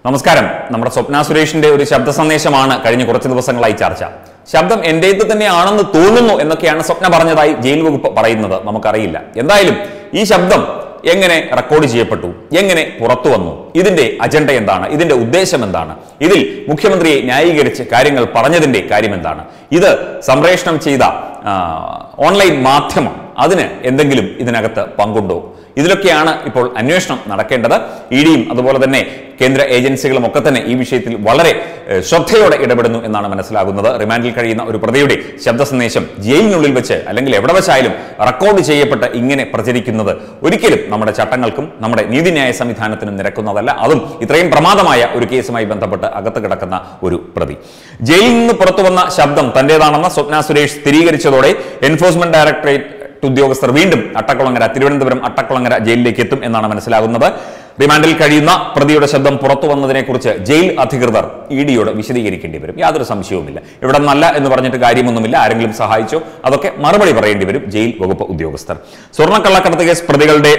നമസ്കാരം നമ്മുടെ സ്വപ്ന സുരേഷിന്റെ ഒരു ശബ്ദ സന്ദേശമാണ് കഴിഞ്ഞ കുറച്ച് ദിവസങ്ങളായി ചർച്ച ശബ്ദം എന്റേത് തന്നെയാണെന്ന് തോന്നുന്നു എന്നൊക്കെയാണ് സ്വപ്ന പറഞ്ഞതായി ജയിൽ വകുപ്പ് പറയുന്നത് നമുക്കറിയില്ല എന്തായാലും ഈ ശബ്ദം എങ്ങനെ റെക്കോർഡ് ചെയ്യപ്പെട്ടു എങ്ങനെ പുറത്തു വന്നു ഇതിന്റെ അജണ്ട എന്താണ് ഇതിന്റെ ഉദ്ദേശം എന്താണ് ഇതിൽ മുഖ്യമന്ത്രിയെ ന്യായീകരിച്ച് കാര്യങ്ങൾ പറഞ്ഞതിന്റെ കാര്യം എന്താണ് ഇത് സംപ്രേഷണം ചെയ്ത ആ, ഓൺലൈൻ മാധ്യമം അതിന് എന്തെങ്കിലും ഇതിനകത്ത് പങ്കുണ്ടോ ഇതിലൊക്കെയാണ് ഇപ്പോൾ അന്വേഷണം നടക്കേണ്ടത് ഇ ഡിയും അതുപോലെ തന്നെ കേന്ദ്ര ഏജൻസികളും ഒക്കെ തന്നെ ഈ വിഷയത്തിൽ വളരെ ഏഹ്, ശ്രദ്ധയോടെ ഇടപെടുന്നു എന്നാണ് മനസ്സിലാകുന്നത് റിമാൻഡിൽ കഴിയുന്ന ഒരു പ്രതിയുടെ ശബ്ദ സന്ദേശം ജയിലിനുള്ളിൽ വെച്ച് അല്ലെങ്കിൽ എവിടെ വെച്ചായാലും റെക്കോർഡ് ചെയ്യപ്പെട്ട് ഇങ്ങനെ പ്രചരിക്കുന്നത് ഒരിക്കലും നമ്മുടെ ചട്ടങ്ങൾക്കും നമ്മുടെ നീതിന്യായ സംവിധാനത്തിനും നിരക്കുന്നതല്ല അതും ഇത്രയും പ്രമാദമായ ഒരു കേസുമായി ബന്ധപ്പെട്ട് അകത്ത് കിടക്കുന്ന ഒരു പ്രതി ജയിലിൽ നിന്ന് പുറത്തു വന്ന ശബ്ദം തന്റേതാണെന്ന സ്വപ്ന സുരേഷ് സ്ഥിരീകരിച്ചതോടെ എൻഫോഴ്സ്മെന്റ് ഡയറക്ടറേറ്റ് ഉദ്യോഗസ്ഥർ വീണ്ടും അട്ടക്കുളങ്ങര തിരുവനന്തപുരം അട്ടക്കുളങ്ങര ജയിലിലേക്ക് എത്തും എന്നാണ് മനസ്സിലാകുന്നത് റിമാൻഡിൽ കഴിയുന്ന പ്രതിയുടെ ശബ്ദം പുറത്തു വന്നതിനെക്കുറിച്ച് ജയിൽ അധികൃതർ ഇ ഡിയോട് വിശദീകരിക്കേണ്ടി വരും യാതൊരു സംശയവുമില്ല ഇവിടെ നല്ല എന്ന് പറഞ്ഞിട്ട് കാര്യമൊന്നുമില്ല ആരെങ്കിലും സഹായിച്ചോ അതൊക്കെ മറുപടി പറയേണ്ടി വരും ജയിൽ വകുപ്പ് ഉദ്യോഗസ്ഥർ സ്വർണ്ണക്കള്ളക്കടത്ത് കേസ് പ്രതികളുടെ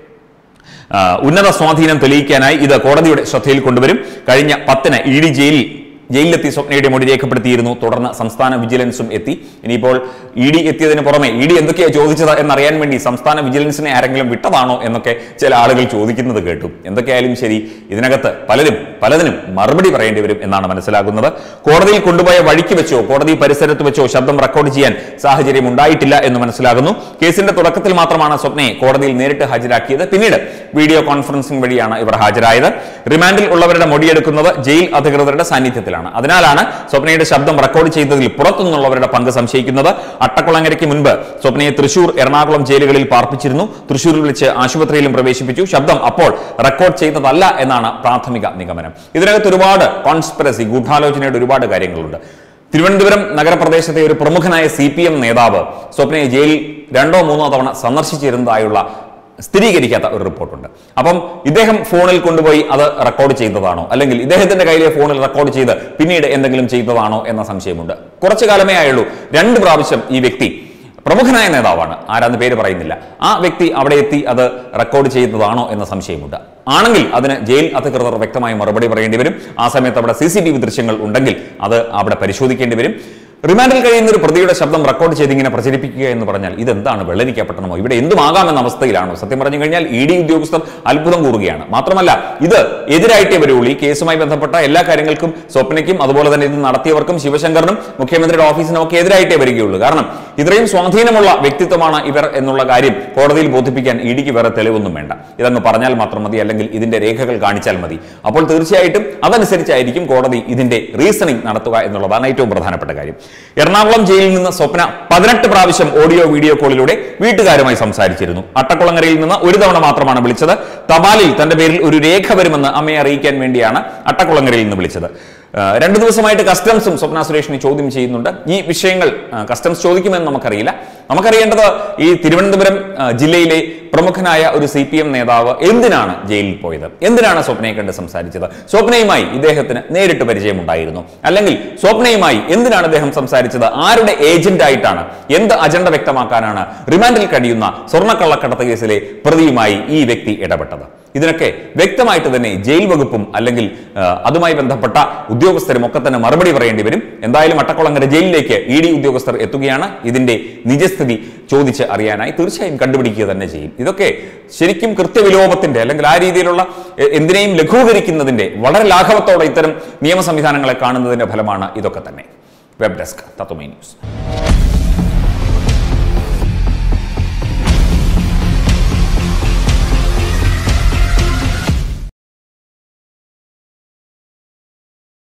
ആ, ഉന്നത സ്വാധീനം തെളിയിക്കാനായി ഇത് കോടതിയുടെ ശ്രദ്ധയിൽ കൊണ്ടുവരും കഴിഞ്ഞ പത്തിന് ഇ ഡി ജയിലിൽ ജയിലിലെത്തി സ്വപ്നയുടെ മൊഴി രേഖപ്പെടുത്തിയിരുന്നു തുടർന്ന് സംസ്ഥാന വിജിലൻസും എത്തി ഇനിയിപ്പോൾ ഇ ഡി എത്തിയതിന് പുറമെ ഇ ഡി എന്തൊക്കെയാണ് ചോദിച്ചത് എന്നറിയാൻ വേണ്ടി സംസ്ഥാന വിജിലൻസിനെ ആരെങ്കിലും വിട്ടതാണോ എന്നൊക്കെ ചില ആളുകൾ ചോദിക്കുന്നത് കേട്ടു എന്തൊക്കെയായാലും ശരി ഇതിനകത്ത് പലരും പലതിനും മറുപടി പറയേണ്ടി വരും എന്നാണ് മനസ്സിലാകുന്നത് കോടതിയിൽ കൊണ്ടുപോയ വഴിക്ക് വെച്ചോ കോടതി പരിസരത്ത് വെച്ചോ ശബ്ദം റെക്കോർഡ് ചെയ്യാൻ സാഹചര്യം ഉണ്ടായിട്ടില്ല എന്ന് മനസ്സിലാകുന്നു കേസിന്റെ തുടക്കത്തിൽ മാത്രമാണ് സ്വപ്നയെ കോടതിയിൽ നേരിട്ട് ഹാജരാക്കിയത് പിന്നീട് വീഡിയോ കോൺഫറൻസിംഗ് വഴിയാണ് ഇവർ ഹാജരായത് റിമാൻഡിൽ ഉള്ളവരുടെ മൊഴിയെടുക്കുന്നത് ജയിൽ അധികൃതരുടെ സാന്നിധ്യത്തിലാണ് അതിനാലാണ് സ്വപ്നയുടെ ശബ്ദം റെക്കോർഡ് ചെയ്തതിൽ പുറത്തുനിന്നുള്ളവരുടെ പങ്ക് സംശയിക്കുന്നത് അട്ടക്കുളങ്ങരയ്ക്ക് മുൻപ് സ്വപ്നയെ തൃശൂർ എറണാകുളം ജയിലുകളിൽ പാർപ്പിച്ചിരുന്നു തൃശൂരിൽ വിളിച്ച് ആശുപത്രിയിലും പ്രവേശിപ്പിച്ചു ശബ്ദം അപ്പോൾ റെക്കോർഡ് ചെയ്തതല്ല എന്നാണ് പ്രാഥമിക നിഗമനം ഇതിനകത്ത് ഒരുപാട് കോൺസ്പിറസി ഗൂഢാലോചനയുടെ ഒരുപാട് കാര്യങ്ങളുണ്ട് തിരുവനന്തപുരം നഗരപ്രദേശത്തെ ഒരു പ്രമുഖനായ സി പി എം നേതാവ് സ്വപ്നയെ ജയിലിൽ രണ്ടോ മൂന്നോ തവണ സന്ദർശിച്ചിരുന്നതായുള്ള സ്ഥിരീകരിക്കാത്ത ഒരു റിപ്പോർട്ടുണ്ട് അപ്പം ഇദ്ദേഹം ഫോണിൽ കൊണ്ടുപോയി അത് റെക്കോർഡ് ചെയ്തതാണോ അല്ലെങ്കിൽ ഇദ്ദേഹത്തിന്റെ കയ്യിലെ ഫോണിൽ റെക്കോർഡ് ചെയ്ത് പിന്നീട് എന്തെങ്കിലും ചെയ്തതാണോ എന്ന സംശയമുണ്ട് കുറച്ചു കാലമേ ആയുള്ളൂ രണ്ട് പ്രാവശ്യം ഈ വ്യക്തി പ്രമുഖനായ നേതാവാണ് ആരാന്ന് പേര് പറയുന്നില്ല ആ വ്യക്തി അവിടെ എത്തി അത് റെക്കോർഡ് ചെയ്തതാണോ എന്ന സംശയമുണ്ട് ആണെങ്കിൽ അതിന് ജയിൽ അധികൃതർ വ്യക്തമായി മറുപടി പറയേണ്ടി വരും ആ സമയത്ത് അവിടെ സി സി ടി വി ദൃശ്യങ്ങൾ ഉണ്ടെങ്കിൽ അത് അവിടെ പരിശോധിക്കേണ്ടി വരും റിമാൻഡിൽ കഴിയുന്ന ഒരു പ്രതിയുടെ ശബ്ദം റെക്കോർഡ് ചെയ്ത് ഇങ്ങനെ പ്രചരിപ്പിക്കുക എന്ന് പറഞ്ഞാൽ ഇതെന്താണ് വെള്ളരിക്കപ്പെട്ടണമോ ഇവിടെ എന്തുമാകാമെന്ന അവസ്ഥയിലാണോ സത്യം പറഞ്ഞു കഴിഞ്ഞാൽ ഇ ഡി ഉദ്യോഗസ്ഥർ അത്ഭുതം കൂറുകയാണ് മാത്രമല്ല ഇത് എതിരായിട്ടേ വരുള്ളൂ ഈ കേസുമായി ബന്ധപ്പെട്ട എല്ലാ കാര്യങ്ങൾക്കും സ്വപ്നയ്ക്കും അതുപോലെ തന്നെ ഇത് നടത്തിയവർക്കും ശിവശങ്കറിനും മുഖ്യമന്ത്രിയുടെ ഓഫീസിനും ഒക്കെ എതിരായിട്ടേ വരികയുള്ളൂ കാരണം ഇത്രയും സ്വാധീനമുള്ള വ്യക്തിത്വമാണ് ഇവർ എന്നുള്ള കാര്യം കോടതിയിൽ ബോധിപ്പിക്കാൻ ഇ ഡിക്ക് വേറെ തെളിവൊന്നും വേണ്ട ഇതങ്ങ് പറഞ്ഞാൽ മാത്രം മതി അല്ലെങ്കിൽ ഇതിന്റെ രേഖകൾ കാണിച്ചാൽ മതി അപ്പോൾ തീർച്ചയായിട്ടും അതനുസരിച്ചായിരിക്കും കോടതി ഇതിന്റെ റീസണിംഗ് നടത്തുക എന്നുള്ളതാണ് ഏറ്റവും പ്രധാനപ്പെട്ട കാര്യം എറണാകുളം ജയിലിൽ നിന്ന് സ്വപ്ന പതിനെട്ട് പ്രാവശ്യം ഓഡിയോ വീഡിയോ കോളിലൂടെ വീട്ടുകാരുമായി സംസാരിച്ചിരുന്നു അട്ടക്കുളങ്ങരയിൽ നിന്ന് ഒരു തവണ മാത്രമാണ് വിളിച്ചത് തപാലിൽ തന്റെ പേരിൽ ഒരു രേഖ വരുമെന്ന് അമ്മയെ അറിയിക്കാൻ വേണ്ടിയാണ് അട്ടക്കുളങ്ങരയിൽ നിന്ന് വിളിച്ചത് ആ, രണ്ടു ദിവസമായിട്ട് കസ്റ്റംസും സ്വപ്ന സുരേഷിനെ ചോദ്യം ചെയ്യുന്നുണ്ട് ഈ വിഷയങ്ങൾ ആ, കസ്റ്റംസ് ചോദിക്കുമെന്ന് നമുക്കറിയില്ല നമുക്കറിയേണ്ടത് ഈ തിരുവനന്തപുരം ആ, ജില്ലയിലെ പ്രമുഖനായ ഒരു സി പി എം നേതാവ് എന്തിനാണ് ജയിലിൽ പോയത് എന്തിനാണ് സ്വപ്നയെ കണ്ട് സംസാരിച്ചത് സ്വപ്നയുമായി ഇദ്ദേഹത്തിന് നേരിട്ട് പരിചയമുണ്ടായിരുന്നു അല്ലെങ്കിൽ സ്വപ്നയുമായി എന്തിനാണ് അദ്ദേഹം സംസാരിച്ചത് ആരുടെ ഏജന്റ് ആയിട്ടാണ് എന്ത് അജണ്ട വ്യക്തമാക്കാനാണ് റിമാൻഡിൽ കഴിയുന്ന സ്വർണ്ണക്കള്ളക്കടത്ത് കേസിലെ പ്രതിയുമായി ഈ വ്യക്തി ഇടപെട്ടത് ഇതിനൊക്കെ വ്യക്തമായിട്ട് തന്നെ ജയിൽ വകുപ്പും അല്ലെങ്കിൽ ആ, അതുമായി ബന്ധപ്പെട്ട ഉദ്യോഗസ്ഥരും ഒക്കെ തന്നെ മറുപടി പറയേണ്ടി വരും എന്തായാലും അട്ടക്കുളങ്ങര ജയിലിലേക്ക് ഇ ഡി ഉദ്യോഗസ്ഥർ എത്തുകയാണ് ഇതിന്റെ നിജസ്ഥിതി ചോദിച്ച് അറിയാനായി തീർച്ചയായും കണ്ടുപിടിക്കുക തന്നെ ചെയ്യും ഇതൊക്കെ ശരിക്കും കൃത്യവിലോപത്തിന്റെ അല്ലെങ്കിൽ ആ രീതിയിലുള്ള എ- എന്തിനേയും ലഘൂകരിക്കുന്നതിന്റെ വളരെ ലാഘവത്തോടെ ഇത്തരം നിയമ സംവിധാനങ്ങളെ കാണുന്നതിന്റെ ഫലമാണ് ഇതൊക്കെ തന്നെ വെബ് ഡെസ്ക് തത്വമൈ ന്യൂസ്